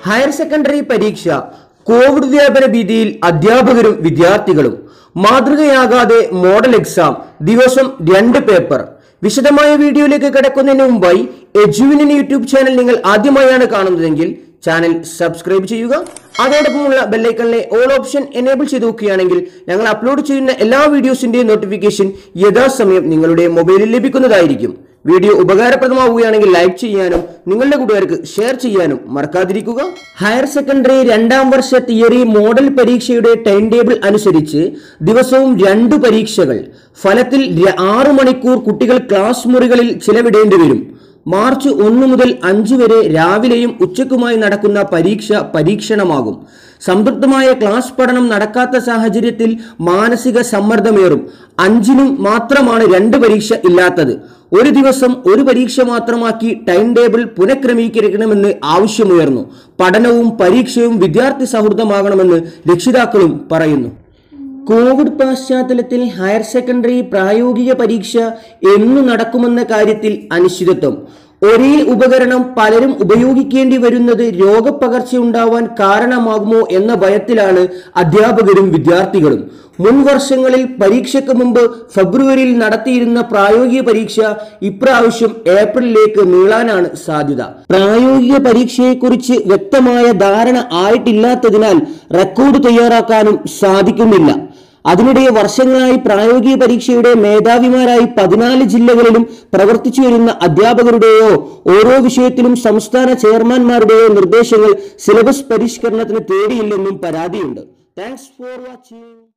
higher secondary പരീക്ഷ Covid വ്യാപന ഭീതിയിൽ അധ്യാപകരും വിദ്യാർത്ഥികളും മാതൃകയാകാതെ മോഡൽ എക്സാം ദിവസം രണ്ട് പേപ്പർ വിശദമായ വീഡിയോയിലേക്ക് കിടക്കുന്നതിന് മുമ്പായി എജുവിനിൻ യൂട്യൂബ് ചാനൽ നിങ്ങൾ ആദ്യമായാണ് കാണുന്നതെങ്കിൽ ചാനൽ സബ്സ്ക്രൈബ് ചെയ്യുക അതോടൊപ്പമുള്ള ബെല്ലൈക്കണിലെ ഓൾ ഓപ്ഷൻ എനേബിൾ ചെയ്ത് നോക്കുകയാണെങ്കിൽ ഞങ്ങൾ അപ്ലോഡ് ചെയ്യുന്ന എല്ലാ വീഡിയോസിന്റെയും നോട്ടിഫിക്കേഷൻ യഥാസമയം നിങ്ങളുടെ മൊബൈലിൽ ലഭിക്കുന്നതായിരിക്കും വീഡിയോ ഉപകാരപ്രദമാവുകയാണെങ്കിൽ ലൈക്ക് ചെയ്യാനും നിങ്ങളുടെ കൂട്ടുകാർക്ക് ഷെയർ ചെയ്യാനും മറക്കാതിരിക്കുക ഹയർ സെക്കൻഡറി രണ്ടാം വർഷ തിയറി മോഡൽ പരീക്ഷയുടെ ടൈം ടേബിൾ അനുസരിച്ച് ദിവസവും രണ്ടു പരീക്ഷകൾ ഫലത്തിൽ ര- ആറു മണിക്കൂർ കുട്ടികൾ ക്ലാസ് മുറികളിൽ ചിലവിടേണ്ടി വരും മാർച്ച് ഒന്ന് മുതൽ അഞ്ച് വരെ രാവിലെയും ഉച്ചയ്ക്കുമായി നടക്കുന്ന പരീക്ഷ പരീക്ഷണമാകും സംതൃപ്തമായ ക്ലാസ് പഠനം നടക്കാത്ത സാഹചര്യത്തിൽ മാനസിക സമ്മർദ്ദമേറും അഞ്ചിനും മാത്രമാണ് രണ്ട് പരീക്ഷ ഇല്ലാത്തത് ഒരു ദിവസം ഒരു പരീക്ഷ മാത്രമാക്കി ടൈം ടേബിൾ പുനഃക്രമീകരിക്കണമെന്ന് ആവശ്യമുയർന്നു പഠനവും പരീക്ഷയും വിദ്യാർത്ഥി സൗഹൃദമാകണമെന്ന് രക്ഷിതാക്കളും പറയുന്നു കോവിഡ് പശ്ചാത്തലത്തിൽ ഹയർ സെക്കൻഡറി പ്രായോഗിക പരീക്ഷ എന്നു നടക്കുമെന്ന കാര്യത്തിൽ അനിശ്ചിതത്വം ഒരേ ഉപകരണം പലരും ഉപയോഗിക്കേണ്ടി വരുന്നത് രോഗപ്പകർച്ചയുണ്ടാവാൻ കാരണമാകുമോ എന്ന ഭയത്തിലാണ് അധ്യാപകരും വിദ്യാർത്ഥികളും മുൻ വർഷങ്ങളിൽ പരീക്ഷയ്ക്ക് മുമ്പ് ഫെബ്രുവരിയിൽ നടത്തിയിരുന്ന പ്രായോഗിക പരീക്ഷ ഇപ്രാവശ്യം ഏപ്രിലിലേക്ക് നീളാനാണ് സാധ്യത പ്രായോഗിക പരീക്ഷയെക്കുറിച്ച് വ്യക്തമായ ധാരണ ആയിട്ടില്ലാത്തതിനാൽ റെക്കോർഡ് തയ്യാറാക്കാനും സാധിക്കുന്നില്ല അതിനിടെ വർഷങ്ങളായി പ്രായോഗിക പരീക്ഷയുടെ മേധാവിമാരായി പതിനാല് ജില്ലകളിലും പ്രവർത്തിച്ചു വരുന്ന അധ്യാപകരുടെയോ ഓരോ വിഷയത്തിലും സംസ്ഥാന ചെയർമാൻമാരുടെയോ നിർദ്ദേശങ്ങൾ സിലബസ് പരിഷ്കരണത്തിന് തേടിയില്ലെന്നും പരാതിയുണ്ട് താങ്ക്സ് ഫോർ വാച്ചിങ്